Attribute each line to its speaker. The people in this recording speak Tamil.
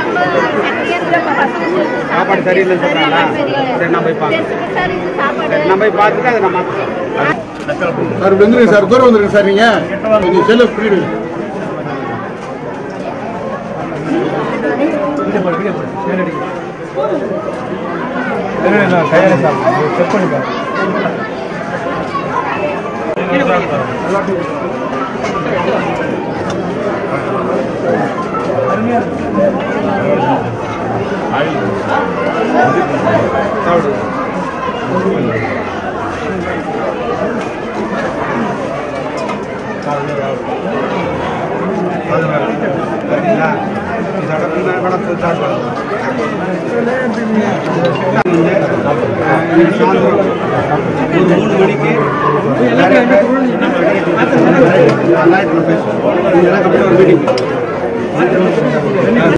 Speaker 1: சாப்பாடு சரியில்லைன்னு சொல்றாங்களா சரி நான் போய் பார்க்கறேன் சரி, நான் போய் பார்த்துட்டு அதை நம்ம
Speaker 2: சார் இப்படி வந்துருங்க சார் தூரம் வந்துருங்க சார் நீங்க கொஞ்சம் செல்ல பிடிடுங்க
Speaker 1: ஒரு மூணு மணிக்கு பேசுவோம் மீட்டிங்